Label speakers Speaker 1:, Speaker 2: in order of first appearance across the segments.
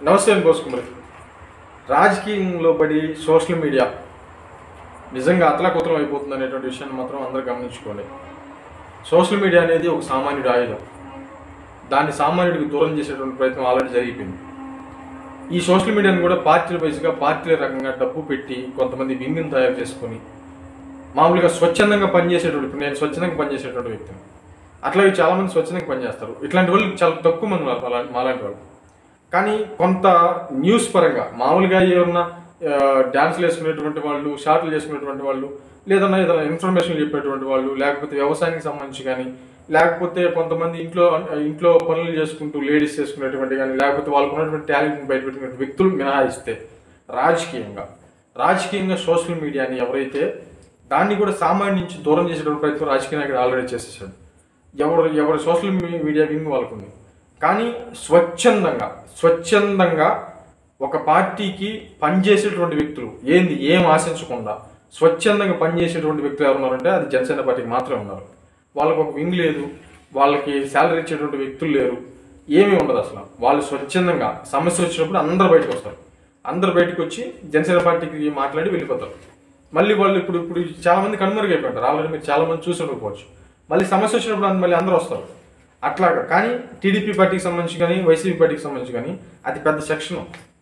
Speaker 1: నమస్తే అండి బోస్ కుమార్ రాజకీయంలో పడి సోషల్ మీడియా నిజంగా అతలాకుతలం అయిపోతుంది అనేటువంటి విషయాన్ని మాత్రం అందరూ గమనించుకోండి సోషల్ మీడియా అనేది ఒక సామాన్యుడి ఆయుధం దాన్ని సామాన్యుడికి దూరం చేసేటువంటి ప్రయత్నం ఆల్రెడీ జరిగిపోయింది ఈ సోషల్ మీడియాని కూడా పార్టీల వైజ్గా పార్టీల రకంగా డబ్బు పెట్టి కొంతమంది వింగ్ని తయారు చేసుకొని మామూలుగా స్వచ్ఛందంగా పనిచేసేటువంటి ఇప్పుడు నేను స్వచ్ఛందంగా పనిచేసేటువంటి వ్యక్తిని అట్లాగే చాలా మంది స్వచ్ఛందంగా పనిచేస్తారు ఇట్లాంటి వాళ్ళు చాలా తక్కువ మంది ఉన్నారు అలా- మాలాంటి వాళ్ళు కానీ కొంత న్యూస్ పరంగా మామూలుగా ఏమన్నా డ్యాన్స్లు వేసుకునేటువంటి వాళ్ళు షార్ట్లు చేసుకునేటువంటి వాళ్ళు లేదన్నా ఏదైనా ఇన్ఫర్మేషన్ చెప్పేటువంటి వాళ్ళు లేకపోతే వ్యవసాయానికి సంబంధించి కానీ లేకపోతే కొంతమంది ఇంట్లో ఇంట్లో పనులు చేసుకుంటూ లేడీస్ చేసుకునేటువంటి కానీ లేకపోతే వాళ్ళకు ఉన్నటువంటి టాలెంట్ని బయటపెట్టినటువంటి వ్యక్తులు మినహాయిస్తే రాజకీయంగా రాజకీయంగా సోషల్ మీడియాని ఎవరైతే దాన్ని కూడా సామాన్య నుంచి దూరం చేసేటువంటి ప్రయత్నం రాజకీయ నాయకుడు ఆల్రెడీ చేసేసాడు ఎవరు ఎవరు సోషల్ మీ- మీడియా వింగ్ వాళ్ళకు ఉంది కానీ స్వచ్ఛందంగా స్వచ్ఛందంగా ఒక పార్టీకి పనిచేసేటువంటి వ్యక్తులు ఏంది ఏం ఆశించకుండా స్వచ్ఛందంగా పనిచేసేటువంటి వ్యక్తులు ఎవరు ఉన్నారంటే అది జనసేన పార్టీకి మాత్రమే ఉన్నారు వాళ్ళకి ఒక వింగ్ లేదు వాళ్ళకి శాలరీ ఇచ్చేటువంటి వ్యక్తులు లేరు ఏమీ ఉండదు అసలు వాళ్ళు స్వచ్ఛందంగా సమస్య వచ్చినప్పుడు అందరు బయటకు వస్తారు అందరు బయటకు వచ్చి జనసేన పార్టీకి మాట్లాడి వెళ్ళిపోతారు మళ్ళీ వాళ్ళు ఇప్పుడు ఇప్పుడు చాలా మంది కనుమరుగైపోతారు ఆల్రెడీ మీరు చాలా మంది చూసి ఉండకపోవచ్చు మళ్ళీ సమస్య వచ్చినప్పుడు అంద- మళ్ళీ అందరూ వస్తారు అట్లాగా కానీ టీడీపీ పార్టీకి సంబంధించి కానీ వైసీపీ పార్టీకి సంబంధించి కానీ అది పెద్ద సెక్షన్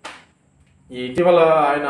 Speaker 1: ఈ ఇటీవల ఆయన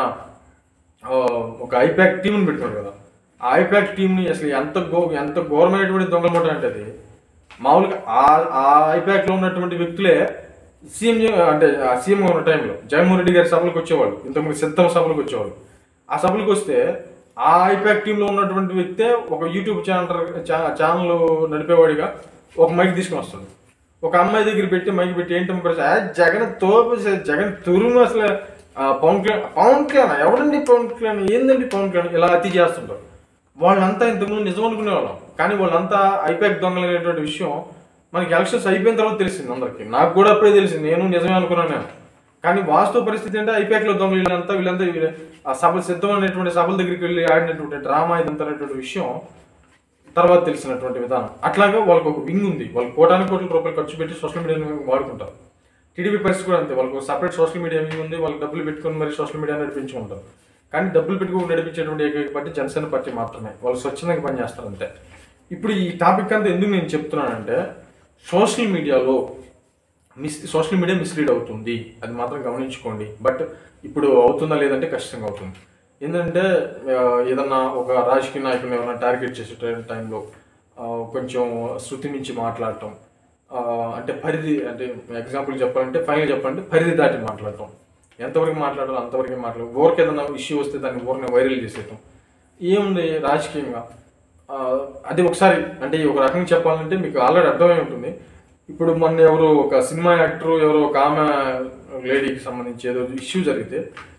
Speaker 1: ఆ, ఒక ఐపాక్ టీంని పెట్టుకున్నాడు కదా ఆ ఐపాక్ టీంని అసలు ఎంత గో ఎంత ఘోరమైనటువంటి దొంగల మూట అంటే అది మామూలుగా ఆ ఆ ఐపాక్లో ఉన్నటువంటి వ్యక్తులే సీఎం అంటే ఆ సీఎం ఉన్న టైంలో జగన్మోహన్ రెడ్డి గారి సభలకు వచ్చేవాళ్ళు ఇంతకుముందు సిద్ధం సభలకు వచ్చేవాళ్ళు ఆ సభలకు వస్తే ఆ ఐపాక్ టీంలో ఉన్నటువంటి వ్యక్తే ఒక యూట్యూబ్ ఛానల్ ఛానల్ నడిపేవాడిగా ఒక మైక్ తీసుకుని వస్తాడు ఒక అమ్మాయి దగ్గర పెట్టి మైక్ పెట్టి ఏంటమ్మా పరిస్థితి? ఆ జగన్ తోపు జగన్ తురుము అసలు ఆ, పవన్ కళ్యాణ్ పవన్ కళ్యాణ్ ఎవడండి పవన్ కళ్యాణ్ ఏందండి పవన్ కళ్యాణ్ ఇలా అతి చేస్తుంటారు వాళ్ళంతా ఇంతకుముందు నిజం అనుకునేవాళ్ళం కానీ వాళ్ళంతా ఐపాక్ దొంగలు అనేటువంటి విషయం మనకి ఎలక్షన్స్ అయిపోయిన తర్వాత తెలిసింది అందరికి నాకు కూడా అప్పుడే తెలిసింది నేను నిజమే అనుకున్నాను నేను కానీ వాస్తవ పరిస్థితి అంటే ఐపాక్ లో దొంగలు వీళ్ళంతా వీళ్ళంతా వీళ్ళ- ఆ సభ సిద్ధం అనేటువంటి సభల దగ్గరికి వెళ్ళి ఆడినటువంటి డ్రామా ఇదంతా అనేటువంటి విషయం తర్వాత తెలిసినటువంటి విధానం అట్లాగే వాళ్ళకి ఒక వింగ్ ఉంది వాళ్ళు కోటాను కోట్ల రూపాయలు ఖర్చు పెట్టి సోషల్ మీడియాని వాడుకుంటారు టీడీపీ పరిస్థితి కూడా అంతే వాళ్ళకి సపరేట్ సోషల్ మీడియా వింగ్ ఉంది వాళ్ళకి డబ్బులు పెట్టుకొని మరి సోషల్ మీడియా నడిపించుకుంటారు కానీ డబ్బులు పెట్టుకుని నడిపించేటువంటి ఏకైక పార్టీ జనసేన పార్టీ మాత్రమే వాళ్ళు స్వచ్ఛందంగా పనిచేస్తారు అంతే ఇప్పుడు ఈ టాపిక్ అంతా ఎందుకు నేను చెప్తున్నానంటే సోషల్ మీడియాలో మిస్ సోషల్ మీడియా మిస్లీడ్ అవుతుంది అది మాత్రం గమనించుకోండి బట్ ఇప్పుడు అవుతుందా లేదంటే ఖచ్చితంగా అవుతుంది ఏంటంటే ఆ, ఏదన్నా ఒక రాజకీయ నాయకుని ఏమైనా టార్గెట్ చేసే టైంలో ఆ, కొంచెం శృతి మించి మాట్లాడటం ఆ, అంటే పరిధి అంటే ఎగ్జాంపుల్ చెప్పాలంటే ఫైనల్ చెప్పాలంటే పరిధి దాటి మాట్లాడటం ఎంతవరకు మాట్లాడాలో అంతవరకే మాట్లాడడం ఊరికి ఏదైనా ఇష్యూ వస్తే దాన్ని ఊరిని వైరల్ చేసేయటం ఏముంది రాజకీయంగా ఆ, అది ఒకసారి అంటే ఒక రకంగా చెప్పాలంటే మీకు ఆల్రెడీ అర్థమై ఉంటుంది ఇప్పుడు మొన్న ఎవరు ఒక సినిమా యాక్టర్ ఎవరో ఒక ఆమె లేడీకి సంబంధించి ఏదో ఇష్యూ జరిగితే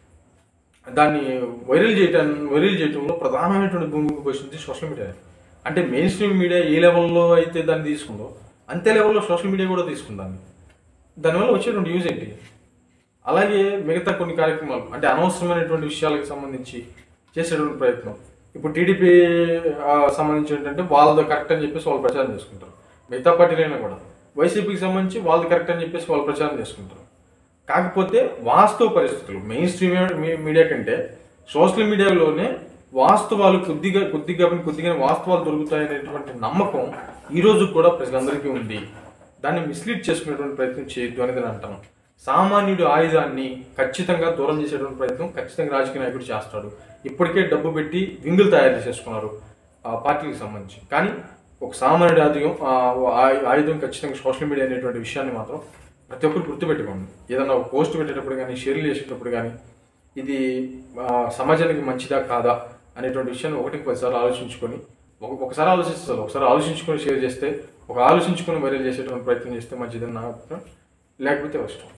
Speaker 1: దాన్ని వైరల్ చేయటం వైరల్ చేయటంలో ప్రధానమైనటువంటి భూమిక పోషించి సోషల్ మీడియా అంటే మెయిన్ స్ట్రీమ్ మీడియా ఏ లెవెల్లో అయితే దాన్ని తీసుకుందో అంతే లెవెల్లో సోషల్ మీడియా కూడా తీసుకుందాన్ని దానివల్ల వచ్చేటువంటి యూజ్ ఏంటి అలాగే మిగతా కొన్ని కార్యక్రమాలు అంటే అనవసరమైనటువంటి విషయాలకు సంబంధించి చేసేటువంటి ప్రయత్నం ఇప్పుడు టీడీపీ సంబంధించి ఏంటంటే వాళ్ళది కరెక్ట్ అని చెప్పేసి వాళ్ళు ప్రచారం చేసుకుంటారు మిగతా పార్టీలైనా కూడా వైసీపీకి సంబంధించి వాళ్ళది కరెక్ట్ అని చెప్పేసి వాళ్ళు ప్రచారం చేసుకుంటారు కాకపోతే వాస్తవ పరిస్థితులు మెయిన్ స్ట్రీమ్ మీడియా కంటే సోషల్ మీడియాలోనే వాస్తవాలు కొద్దిగా కొద్దిగా కొద్దిగా వాస్తవాలు దొరుకుతాయనేటువంటి నమ్మకం ఈ రోజు కూడా ప్రజలందరికీ ఉంది దాన్ని మిస్లీడ్ చేసుకునేటువంటి ప్రయత్నం చేయొద్దు అనేది నేను అంటాను సామాన్యుడి ఆయుధాన్ని ఖచ్చితంగా దూరం చేసేటువంటి ప్రయత్నం ఖచ్చితంగా రాజకీయ నాయకుడు చేస్తాడు ఇప్పటికే డబ్బు పెట్టి వింగులు తయారు చేసేసుకున్నారు ఆ పార్టీకి సంబంధించి కానీ ఒక సామాన్యుడి ఆయుధం ఆ ఆయు- ఆయుధం ఖచ్చితంగా సోషల్ మీడియా అనేటువంటి విషయాన్ని మాత్రం ప్రతి ఒక్కరు గుర్తుపెట్టుకోండి ఏదైనా ఒక పోస్ట్ పెట్టేటప్పుడు కానీ షేర్లు చేసేటప్పుడు కానీ ఇది ఆ, సమాజానికి మంచిదా కాదా అనేటువంటి విషయాన్ని ఒకటికి పదిసార్లు ఆలోచించుకొని ఒక- ఒకసారి ఆలోచిస్తారు ఒకసారి ఆలోచించుకొని షేర్ చేస్తే ఒక ఆలోచించుకొని వైరల్ చేసేటువంటి ప్రయత్నం చేస్తే మంచిదని నా అభిప్రాయం లేకపోతే కష్టం